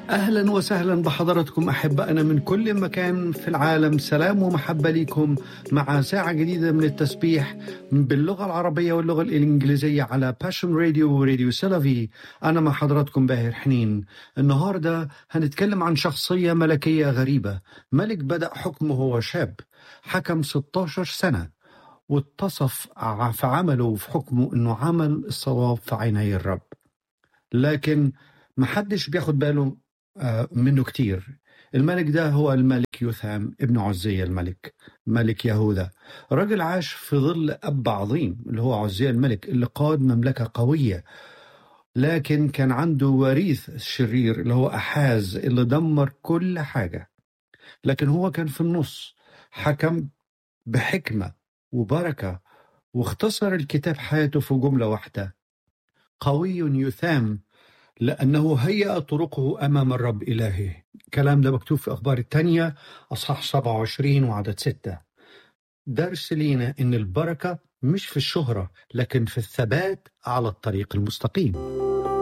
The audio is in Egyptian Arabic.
اهلا وسهلا بحضراتكم احبائنا من كل مكان في العالم سلام ومحبه لكم مع ساعه جديده من التسبيح باللغه العربيه واللغه الانجليزيه على باشن راديو وراديو سلافي انا مع حضراتكم باهر حنين النهارده هنتكلم عن شخصيه ملكيه غريبه ملك بدا حكمه وهو شاب حكم 16 سنه واتصف في عمله وفي حكمه انه عمل الصواب في عيني الرب لكن محدش بياخد باله آه، منه كتير الملك ده هو الملك يوثام ابن عزية الملك ملك يهوذا راجل عاش في ظل أب عظيم اللي هو عزية الملك اللي قاد مملكة قوية لكن كان عنده وريث شرير اللي هو أحاز اللي دمر كل حاجة لكن هو كان في النص حكم بحكمة وبركة واختصر الكتاب حياته في جملة واحدة قوي يثام لأنه هيأ طرقه أمام الرب إلهه الكلام ده مكتوب في أخبار الثانية أصحاح 27 وعدد 6 درس لينا إن البركة مش في الشهرة لكن في الثبات على الطريق المستقيم